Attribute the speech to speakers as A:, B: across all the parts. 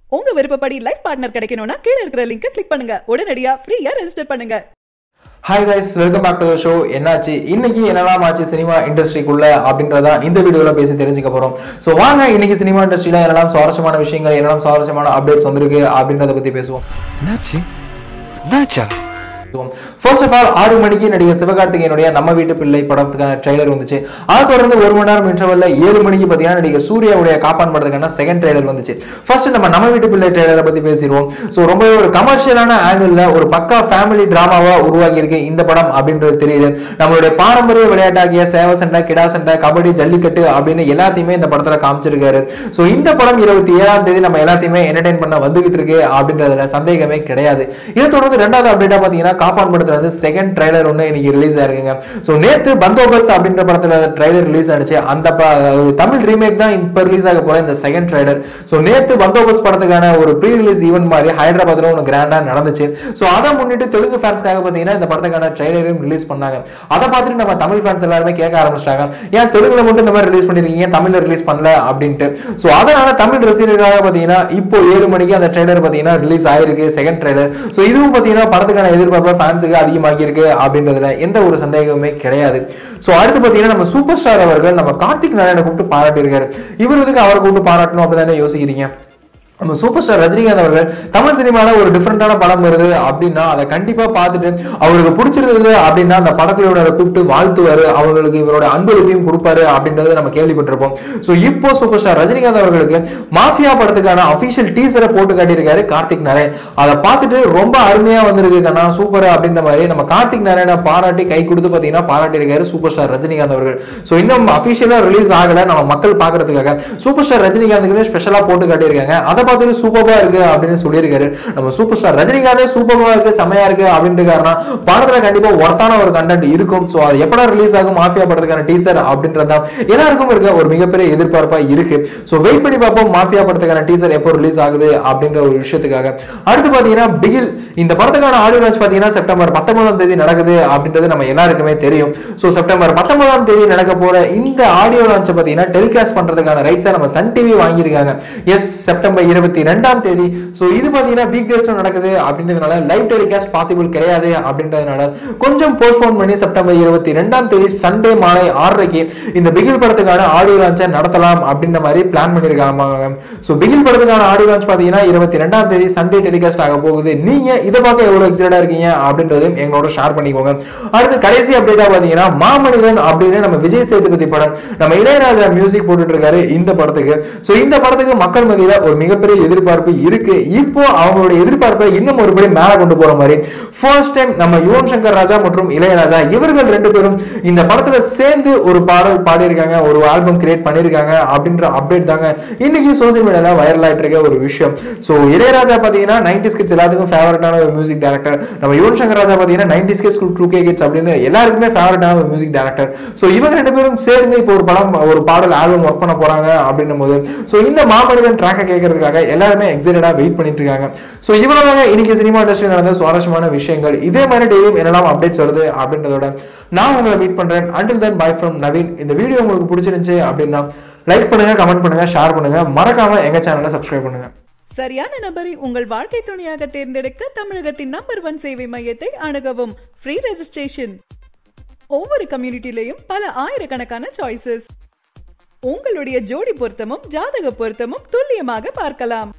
A: உங்க விருப்பப்படி life partner கிடைக்கணும்னா கீழே இருக்கிற லிங்கை கிளிக் பண்ணுங்க உடனடியா ஃப்ரீயா ரெஜிஸ்டர் பண்ணுங்க
B: hi guys welcome back to the show என்னாச்சு இன்னைக்கு என்னெல்லாம் ஆச்சு சினிமா இண்டஸ்ட்ரிக்குள்ள அப்படின்றத இந்த வீடியோல பேசி தெரிஞ்சுக்க போறோம் ஸோ வாங்க இன்னைக்கு சினிமா இண்டஸ்ட்ரியில என்னெல்லாம் சுவாரஸ்யமான விஷயங்கள் என்னெல்லாம் சுவாரஸ்யமான அப்டேட்ஸ் வந்திருக்கு அப்படின்றத பத்தி பேசுவோம்
C: என்னாச்சு என்னாச்சா
B: ஃபர்ஸ்ட் ஆஃப் ஆல் ஆறு மணிக்கு நடிகர் சிவகார்த்திகேயனுடைய நம்ம வீட்டு பிள்ளை படத்துக்கான ட்ரைலர் வந்துச்சு அதை தொடர்ந்து ஒரு மணி நேரம் இன்டர்வல்ல ஏழு மணிக்கு பார்த்தீங்கன்னா நடிகர் சூர்யாவுடைய காப்பான் படத்துக்கான செகண்ட் ட்ரைலர் வந்துச்சு ஃபர்ஸ்ட் நம்ம நம்ம வீட்டு பிள்ளை ட்ரைலரை பத்தி பேசிடுவோம் ஸோ ரொம்பவே ஒரு கமர்ஷியலான ஆங்கிள் ஒரு பக்கா ஃபேமிலி டிராமாவா உருவாகி இருக்கு இந்த படம் அப்படின்றது தெரியுது நம்மளுடைய பாரம்பரிய விளையாட்டாகிய சேவ சண்டை கிடா சண்டை கபடி ஜல்லிக்கட்டு அப்படின்னு எல்லாத்தையுமே இந்த படத்துல காமிச்சிருக்காரு ஸோ இந்த படம் இருபத்தி ஏழாம் தேதி நம்ம எல்லாத்தையுமே என்டர்டைன் பண்ண வந்துகிட்டு இருக்கு அப்படின்றதுல சந்தேகமே கிடையாது இதை தொடர்ந்து ரெண்டாவது அப்டேட்டா பாத்தீங்கன்னா காப்பான் படத்துல வந்து செகண்ட் ட்ரைலர் ஒன்று இன்னைக்கு ரிலீஸ் ஆயிருக்குங்க ஸோ நேத்து பந்தோபஸ்த் அப்படின்ற படத்துல ட்ரைலர் ரிலீஸ் ஆனிச்சு அந்த ப- ஒரு தமிழ் ரீமேக் தான் இப்போ ரிலீஸ் ஆக போற இந்த செகண்ட் ட்ரைலர் ஸோ நேத்து பந்தோபஸ்த் படத்துக்கான ஒரு ப்ரீ ரிலீஸ் ஈவெண்ட் மாதிரி ஹைதராபாத்ல ஒன்று கிராண்டா நடந்துச்சு ஸோ அதை முன்னிட்டு தெலுங்கு ஃபேன்ஸ்க்காக பாத்தீங்கன்னா இந்த படத்துக்கான ட்ரைலரையும் ரிலீஸ் பண்ணாங்க அதை பார்த்துட்டு நம்ம தமிழ் ஃபேன்ஸ் எல்லாருமே கேட்க ஆரம்பிச்சிட்டாங்க ஏன் தெலுங்குல மட்டும் இந்த மாதிரி ரிலீஸ் பண்ணிருக்கீங்க தமிழ்ல ரிலீஸ் பண்ணல அப்படின்ட்டு ஸோ அதனால தமிழ் ரசிகர்களுக்காக பாத்தீங்கன்னா இப்போ ஏழு மணிக்கு அந்த ட்ரைலர் பாத்தீங்கன்னா ரிலீஸ் ஆயிருக்கு செகண்ட் ட்ரைலர் ஸோ இதுவும் பாத்தீங்கன்னா படத்துக்கான எதிர்பார்ப்பு ஃபேன்ஸுக்கு அதிகமாகி இருக்கு அப்படின்றதுல எந்த ஒரு சந்தேகமுமே கிடையாது ஸோ அடுத்து பாத்தீங்கன்னா நம்ம சூப்பர் ஸ்டார் அவர்கள் நம்ம கார்த்திக் நாராயண கூப்பிட்டு பாராட்டியிருக்காரு இவர் எதுக்கு அவரை கூப்பிட்டு பாராட்டணும் அப்படின்னு யோசிக்கிறீங்க நம்ம சூப்பர் ஸ்டார் ரஜினிகாந்த் அவர்கள் தமிழ் சினிமால ஒரு டிஃப்ரெண்டான படம் வருது அப்படின்னா அதை கண்டிப்பா பார்த்துட்டு அவருக்கு பிடிச்சிருந்தது அப்படின்னா அந்த படக்குழுவினரை கூப்பிட்டு வாழ்த்துவாரு அவங்களுக்கு இவரோட அன்பளிப்பையும் கொடுப்பாரு அப்படின்றத நம்ம கேள்விப்பட்டிருப்போம் ஸோ இப்போ சூப்பர் ஸ்டார் ரஜினிகாந்த் அவர்களுக்கு மாஃபியா படத்துக்கான அபிஷியல் டீசரை போட்டு காட்டியிருக்காரு கார்த்திக் நாராயண் அதை பார்த்துட்டு ரொம்ப அருமையா வந்திருக்கு கண்ணா சூப்பர் அப்படின்ற மாதிரி நம்ம கார்த்திக் நாராயண பாராட்டி கை கொடுத்து பார்த்தீங்கன்னா பாராட்டியிருக்காரு சூப்பர் ஸ்டார் ரஜினிகாந்த் அவர்கள் ஸோ இன்னும் அபிஷியலா ரிலீஸ் ஆகல நம்ம மக்கள் பார்க்கறதுக்காக சூப்பர் ஸ்டார் ரஜினிகாந்துக்குன்னு ஸ்பெஷலா போட்டு காட்டியிருக்காங்க அதை பார்த்துட்டு சூப்பரா இருக்கு அப்படின்னு சொல்லியிருக்காரு நம்ம சூப்பர் ஸ்டார் ரஜினிகாந்தே சூப்பரா இருக்கு செமையா இருக்கு அப்படின்ட்டு காரணம் படத்துல கண்டிப்பா ஒர்த்தான ஒரு கண்டென்ட் இருக்கும் ஸோ அது எப்படா ரிலீஸ் ஆகும் மாஃபியா படத்துக்கான டீசர் அப்படின்றது தான் எல்லாருக்கும் இருக்க ஒரு மிகப்பெரிய எதிர்பார்ப்பா இருக்கு ஸோ வெயிட் பண்ணி பார்ப்போம் மாஃபியா படத்துக்கான டீசர் எப்போ ரிலீஸ் ஆகுது அப்படின்ற ஒரு விஷயத்துக்காக அடுத்து பாத்தீங்கன்னா பிகில் இந்த படத்துக்கான ஆடியோ லான்ச் பாத்தீங்கன்னா செப்டம்பர் பத்தொன்பதாம் தேதி நடக்குது அப்படின்றது நம்ம எல்லாருக்குமே தெரியும் ஸோ செப்டம்பர் பத்தொன்பதாம் தேதி நடக்க போற இந்த ஆடியோ லான்ச் பாத்தீங்கன்னா டெலிகாஸ்ட் பண்றதுக்கான ரைட்ஸை நம்ம சன் டிவி வாங்கியிருக்காங்க எஸ் செப்டம்பர் இருபத்தி ரெண்டாம் தேதி ஸோ இது பாத்தீங்கன்னா வீக் டேஸ்ல நடக்குது அப்படின்றதுனால லைவ் டெலிகாஸ்ட் பாசிபிள் கிடையாது அப்படின்றதுனால கொஞ்சம் போஸ்ட்போன் பண்ணி செப்டம்பர் இருபத்தி ரெண்டாம் தேதி சண்டே மாலை ஆறரைக்கு இந்த பிகில் படத்துக்கான ஆடியோ லான்ச்சை நடத்தலாம் அப்படின்ற மாதிரி பிளான் பண்ணியிருக்காங்க ஸோ பிகில் படத்துக்கான ஆடியோ லான்ச் பாத்தீங்கன்னா இருபத்தி ரெண்டாம் தேதி சண்டே டெலிகாஸ்ட் ஆக போகுது நீங்க இதை பார்க்க எவ்வளவு எக்ஸைட்டா இருக்கீங்க அப்படின்றதையும் எங்களோட ஷேர் பண்ணிக்கோங்க அடுத்து கடைசி அப்டேட்டா பாத்தீங்கன்னா மாமனிதன் அப்படின்னு நம்ம விஜய் சேதுபதி படம் நம்ம இளையராஜா மியூசிக் போட்டுட்டு இருக்காரு இந்த படத்துக்கு ஸோ இந்த படத்துக்கு மக்கள் மத்தியில ஒரு மிகப்பெரிய எதிர்பார்ப்பு இருக்கு இப்போ அவங்களுடைய எதிர்பார்ப்பை இன்னும் ஒருபடி மேல கொண்டு போற மாதிரி ஃபர்ஸ்ட் டைம் நம்ம யுவன் சங்கர் ராஜா மற்றும் இளையராஜா இவர்கள் ரெண்டு பேரும் இந்த படத்துல சேர்ந்து ஒரு பாடல் பாடியிருக்காங்க ஒரு ஆல்பம் கிரியேட் பண்ணியிருக்காங்க அப்படின்ற அப்டேட் தாங்க இன்னைக்கு சோசியல் மீடியால வைரல் ஆயிட்டு இருக்க ஒரு விஷயம் ஸோ இளையராஜா பாத்தீங்கன்னா நைன்டி கிட்ஸ் எல்லாத்துக்கும் ஃபேவரட்டான ஒரு மியூசிக் டேரக்டர் நம்ம யுவன் சங்கர் ராஜா பாத்தீங்கன்னா ninety kids two K kids அப்படின்னு எல்லாருக்குமே ஃபேவரட்டான ஒரு மியூசிக் டேரக்டர் ஸோ இவங்க ரெண்டு பேரும் சேர்ந்து இப்போ ஒரு படம் ஒரு பாடல் ஆல்பம் ஒர்க் பண்ண போறாங்க அப்படின்னும் போது ஸோ இந்த மாமனிதன் ட்ராக்கை கேட்கறதுக்காக எல்லாருமே எக்ஸைட்டடா வெயிட் பண்ணிட்டு இருக்காங்க ஸோ இவ்வளவுதாங்க இன்னைக்கு சினிமா இண்டஸ்ட்ரி நடந்த சுவாரஸ்யமான விஷயங்கள் இதே மாதிரி டெய்லியும் என்னெல்லாம் அப்டேட்ஸ் வருது அப்படின்றதோட நான் உங்களை மீட் பண்றேன் until then bye from Naveen இந்த வீடியோ உங்களுக்கு பிடிச்சிருந்துச்சு அப்படின்னா லைக் பண்ணுங்க கமெண்ட் பண்ணுங்க ஷேர் பண்ணுங்க மறக்காம எங்க சேனலை சப்ஸ்கிரைப் பண்ணுங்க
A: சரியான நபரை உங்கள் வாழ்க்கை துணையாக தேர்ந்தெடுக்க தமிழகத்தின் நம்பர் ஒன் சேவை மையத்தை அணுகவும் ஃப்ரீ ரெஜிஸ்ட்ரேஷன் ஒவ்வொரு கம்யூனிட்டிலையும் பல ஆயிரக்கணக்கான சாய்ஸஸ் உங்களுடைய ஜோடி பொருத்தமும் ஜாதக பொருத்தமும் துல்லியமாக பார்க்கலாம்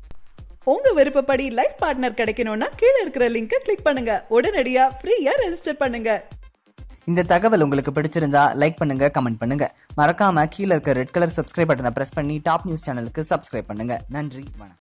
A: உங்க விருப்பப்படி லைஃப் பார்ட்னர் கிடைக்கணும்னா கீழே இருக்கிற லிங்கை கிளிக் பண்ணுங்க உடனடியா ஃப்ரீயா ரெஜிஸ்டர் பண்ணுங்க
D: இந்த தகவல் உங்களுக்கு பிடிச்சிருந்தா லைக் பண்ணுங்க கமெண்ட் பண்ணுங்க மறக்காம கீழே இருக்க ரெட் கலர் சப்ஸ்கிரைப் பட்டனை பிரஸ் பண்ணி டாப் நியூஸ் சேனலுக்கு சப்ஸ்கிரைப் பண்ணுங்க நன்றி வணக்கம்